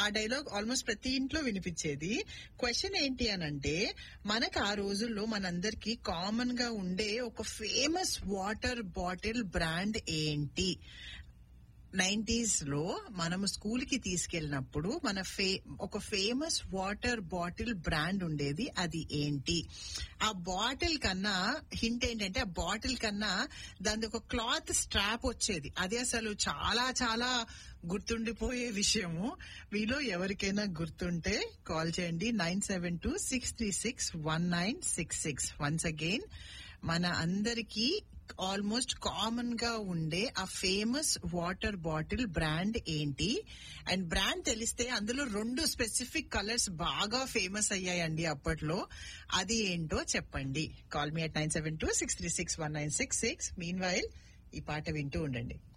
ఆ dialogue almost ప్రతి ఇంట్లో వినిపించేది క్వశ్చన్ ఏంటి అని అంటే మనకు ఆ రోజుల్లో మనందరికి కామన్ గా ఉండే ఒక ఫేమస్ వాటర్ బాటిల్ బ్రాండ్ ఏంటి నైన్టీస్ లో మనము స్కూల్ కి తీసుకెళ్ళినప్పుడు మన ఫే ఒక ఫేమస్ వాటర్ బాటిల్ బ్రాండ్ ఉండేది అది ఏంటి ఆ బాటిల్ కన్నా హింట్ ఏంటంటే ఆ బాటిల్ కన్నా దాని ఒక క్లాత్ స్ట్రాప్ వచ్చేది అది అసలు చాలా చాలా గుర్తుండిపోయే విషయము మీలో ఎవరికైనా గుర్తుంటే కాల్ చేయండి nine seven two six three six one nine six six once again మన అందరికీ ఆల్మోస్ట్ కామన్ గా ఉండే ఆ ఫేమస్ వాటర్ బాటిల్ బ్రాండ్ ఏంటి అండ్ బ్రాండ్ తెలిస్తే అందులో రెండు స్పెసిఫిక్ కలర్స్ బాగా ఫేమస్ అయ్యాయండి అప్పట్లో అది ఏంటో చెప్పండి call me at nine seven two six three six one nine six six meanwhile ఈ పాట వింటూ ఉండండి